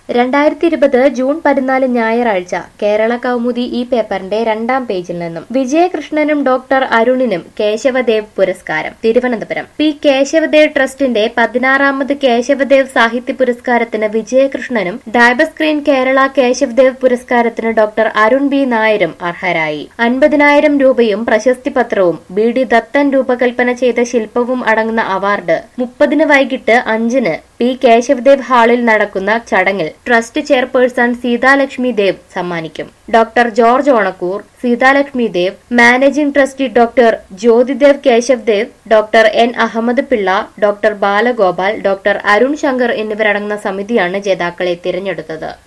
രണ്ടായിരത്തി ഇരുപത് ജൂൺ പതിനാല് ഞായറാഴ്ച കേരള കൗമുദി ഈ പേപ്പറിന്റെ രണ്ടാം പേജിൽ നിന്നും വിജയകൃഷ്ണനും ഡോക്ടർ അരുണിനും കേശവദേവ് പുരസ്കാരം തിരുവനന്തപുരം പി കേശവദേവ് ട്രസ്റ്റിന്റെ പതിനാറാമത് കേശവദേവ് സാഹിത്യ പുരസ്കാരത്തിന് വിജയകൃഷ്ണനും ഡയബസ്ക്രീൻ കേരള കേശവദേവ് പുരസ്കാരത്തിന് ഡോക്ടർ അരുൺ ബി നായരും അർഹരായി അൻപതിനായിരം രൂപയും പ്രശസ്തി പത്രവും ബി ഡി ദത്തൻ രൂപകൽപ്പന ചെയ്ത ശില്പവും അടങ്ങുന്ന അവാർഡ് മുപ്പതിന് വൈകിട്ട് അഞ്ചിന് പി കേശവദേവ് ഹാളിൽ നടക്കുന്ന ചടങ്ങിൽ ട്രസ്റ്റ് ചെയർപേഴ്സൺ സീതാലക്ഷ്മി ദേവ് സമ്മാനിക്കും doctor George Onakkoor Seethalakshmi Dev managing trustee doctor Jyothidev Keshav Dev doctor N Ahammed Pillai doctor Balagopal doctor Arun Shankar എന്നിവരടങ്ങുന്ന സമിതിയാണ് ജേതാക്കളെ തിരഞ്ഞെടുത്തത്